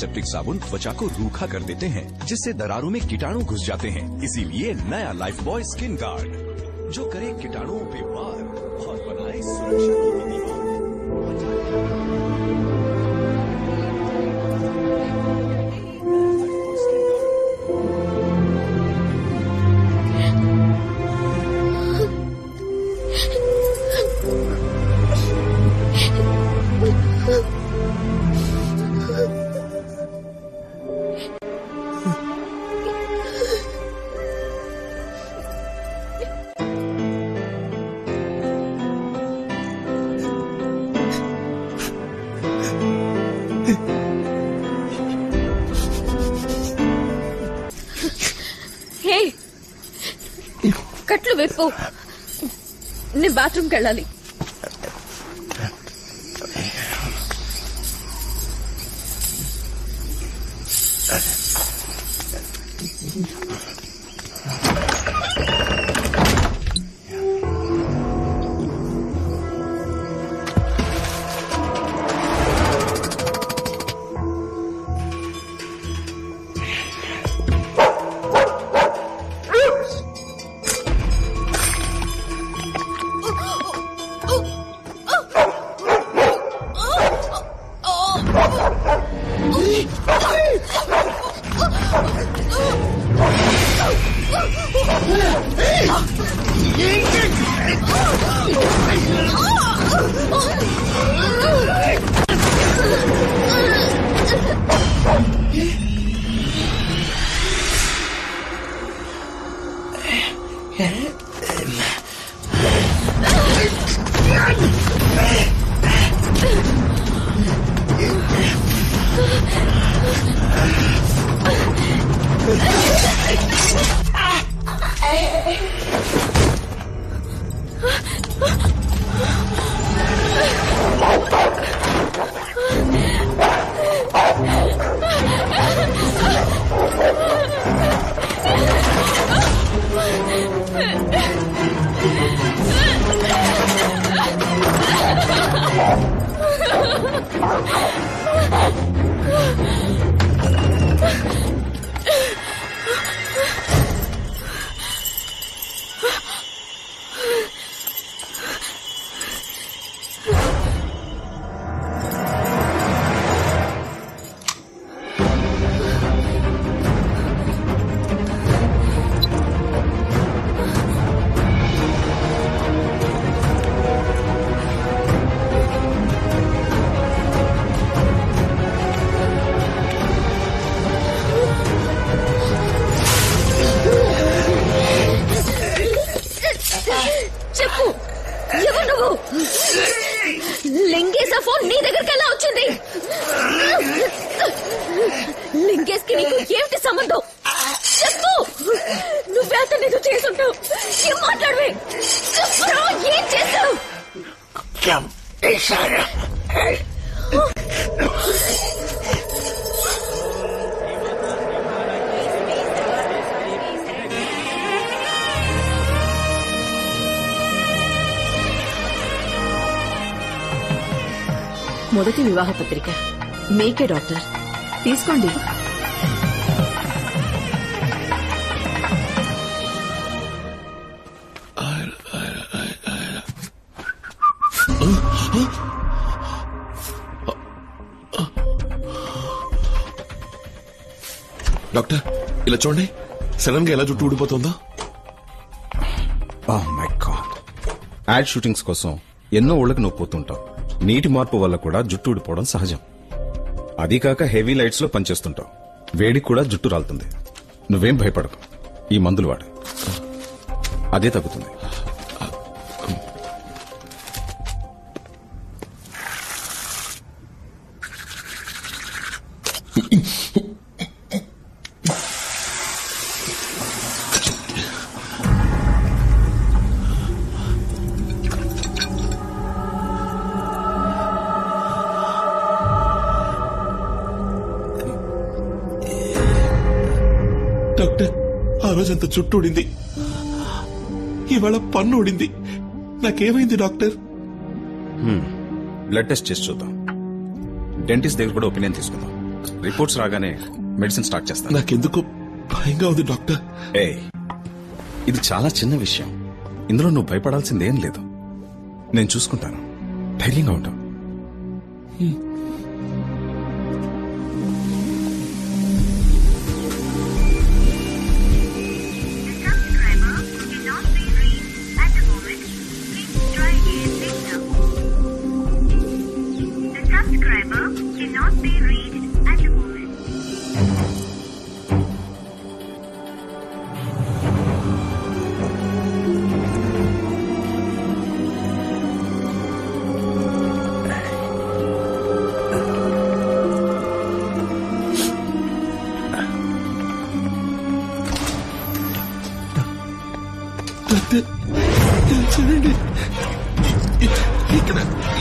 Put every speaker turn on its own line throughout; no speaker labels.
Antiseptic साबुन त्वचा को रूखा कर देते हैं जिससे दरारों में कीटाणु घुस जाते हैं इसीलिए नया लाइफ बॉय स्किन गार्ड जो करे कीटाणुओं पे वार और बनाए सुरक्षा की दीवार
హే కట్లు విప్పు నేను బాత్రూమ్కి వెళ్ళాలి చెప్పు ఎవరు నువ్వు లింగేశ ఫోన్ నీ దగ్గరికి ఎలా వచ్చింది లింగేష్ కి నీకు ఏమిటి సంబంధం చెప్పు నువ్వే అతను ఏదో చేసుంటావు ఏం మాట్లాడవే చెప్పురా ఏం చేస్తావు
మొదటి వివాహ పత్రిక మీకే డాక్టర్ తీసుకోండి
డాక్టర్ ఇలా చూడండి సడన్ గా ఎలా జుట్టు ఊడిపోతుందో
oh my god ad shootings కోసం ఎన్నో ఊళ్ళకి నువ్వు పోతుంటావు నీటి మార్పు వల్ల కూడా జుట్టు ఊడిపోవడం సహజం అదీ కాక హెవీ లైట్స్ లో పనిచేస్తుంటావు వేడికి కూడా జుట్టు రాలుతుంది నువ్వేం భయపడకు ఈ మందులు వాడు అదే తగ్గుతుంది
డాక్టర్ ఆ రోజంత జుట్టు ఊడింది ఇవాళ పన్ను ఊడింది నాకేమైంది డాక్టర్
బ్లడ్ టెస్ట్ చేసి చూద్దాం డెంటిస్ట్ దగ్గర కూడా ఒపీనియన్ తీసుకుందాం రిపోర్ట్స్ రాగానే మెడిసిన్ స్టార్ట్ చేస్తాను
నాకెందుకో భయంగా ఉంది డాక్టర్
ఏ ఇది చాలా చిన్న విషయం ఇందులో నువ్వు భయపడాల్సిందేం లేదు నేను చూసుకుంటాను ధైర్యంగా ఉంటావు
subscriber cannot be reached at the moment. Please try again later. The subscriber cannot be reached at the moment.
Doctor ఇలా చూడండి ఇ- ఇక్కడ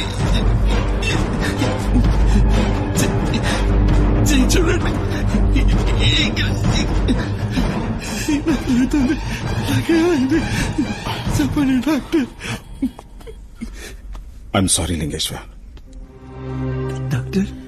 చెయ్యి చూడండి ఇక్కడ ఇలా జరుగుతుంది ఇలాగే అయింది చెప్పండి doctor
I'm sorry Lingeshwar
doctor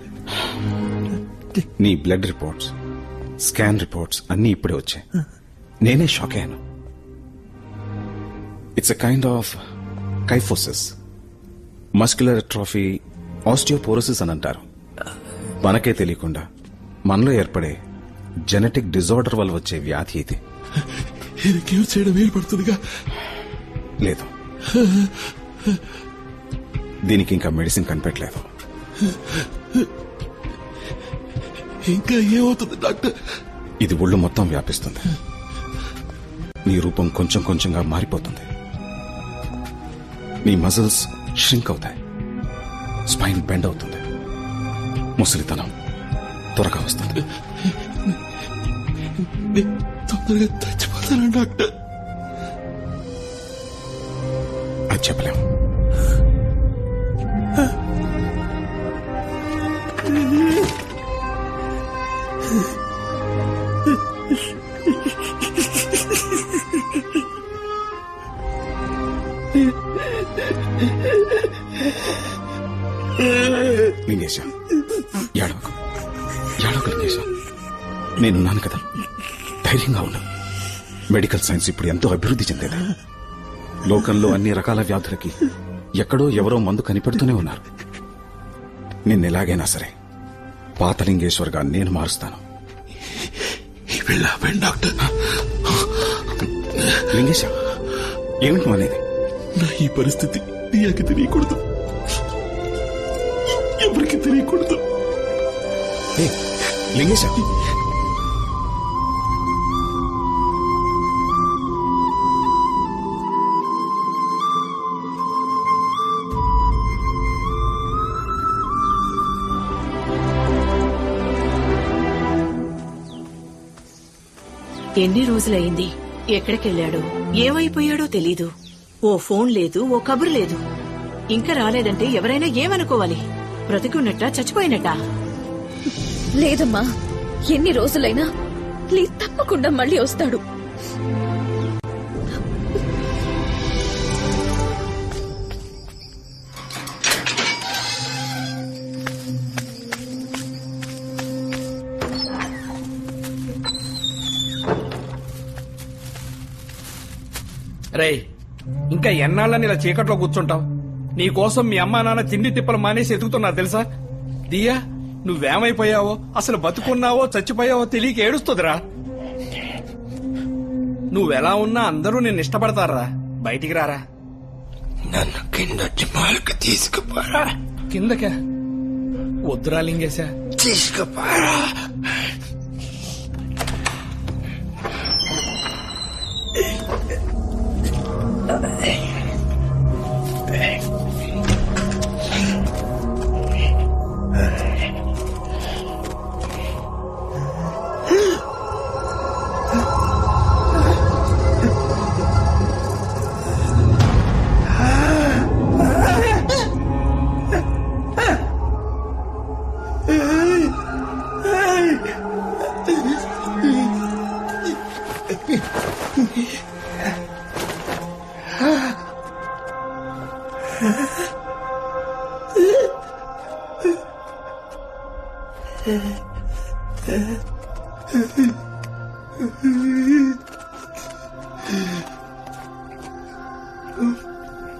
నీ బ్లడ్ రిపోర్ట్స్ స్కాన్ రిపోర్ట్స్ అన్నీ ఇప్పుడే వచ్చాయి నేనే షాక్ అయ్యాను it's a kind of kyphosis muscular trophy osteoporosis అని అంటారు మనకే తెలియకుండా మనలో ఏర్పడే జెనెటిక్ డిజార్డర్ వల్ల వచ్చే వ్యాధి ఇది
ఇది క్యూర్ చేయడం వీలు పడుతుందిగా
లేదు దీనికి ఇంకా మెడిసిన్ కనిపెట్టలేదు
ఇంకా ఏమవుతుంది డాక్టర్
ఇది ఒళ్ళు మొత్తం వ్యాపిస్తుంది నీ రూపం కొంచెం కొంచెంగా మారిపోతుంది నీ మజిల్స్ ష్రింక్ అవుతాయి స్పైన్ బెండ్ అవుతుంది ముసలితనం త్వరగా వస్తుంది
నేను తొందరగా చచ్చిపోతాను డాక్టర్
అది చెప్పలేం లింగేశ ఏడవకు ఏడవకు లింగేశ నేనున్నాను కదా ధైర్యంగా ఉన్నా మెడికల్ సైన్స్ ఇప్పుడు ఎంతో అభివృద్ధి చెందేది లోకంలో అన్ని రకాల వ్యాధులకి ఎక్కడో ఎవరో మందు కనిపెడుతూనే ఉన్నారు నిన్ను ఎలాగైనా సరే పాతలింగేశ్వర్గా నేను మారుస్తాను
ఈ వెళ్ళ ఆపండి డాక్టర్
లింగేశ ఏమిటి నువ్వు అనేది
నా ఈ పరిస్థితి నీకు తెలియకూడదు ఎవరికి తెలియకూడదు
ఏ, లింగేశ
ఎన్ని రోజులైంది ఎక్కడికెళ్ళాడో ఏమైపోయాడో తెలీదు ఓ ఫోన్ లేదు ఓ కబురు లేదు ఇంకా రాలేదంటే ఎవరైనా ఏమనుకోవాలి బ్రతికున్నట్టా చచ్చిపోయినట్టా
లేదమ్మా ఎన్ని రోజులైనా ప్లీజ్ తప్పకుండా మళ్ళీ వస్తాడు
రేయ్ ఇంకా ఎన్నాళ్ళని ఇలా చీకట్లో కూర్చుంటావు నీకోసం మీ అమ్మా నాన్న తిండి తిప్పలు మానేసి ఎదుగుతున్నారు తెలుసా దియా నువ్వేమైపోయావో అసలు బతుకున్నావో చచ్చిపోయావో తెలియక ఏడుస్తుందిరా నువ్వెలా ఉన్నా అందరూ నిన్ను ఇష్టపడతారా బయటికి రారా
నన్ను కిందొచ్చి మాలకు తీసుకుపోరా
కిందకా వద్దురా లింగేశా
తీసుకుపోరా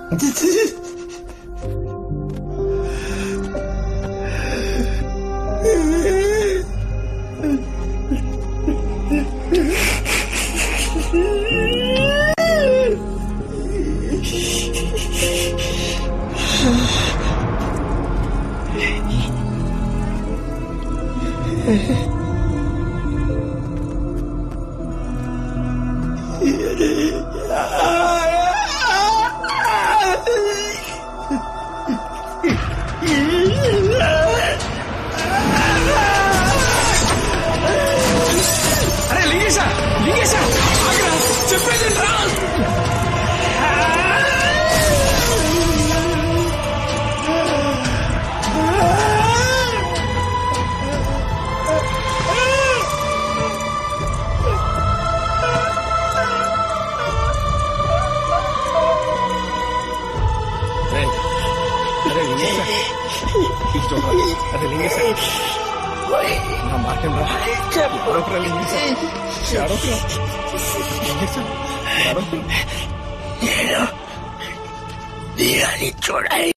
అరే లింగేశా లింగేశా ఆగ్రా, చెప్పేది రా అరే, అరే లింగేశా ఇది చూడరా. అరే లింగేశా నా మాట రా ఎవరొకరా లింగేశా ఎవరొకరా లింగేశా ఎవరొకరా
నేను దీని చూడాలి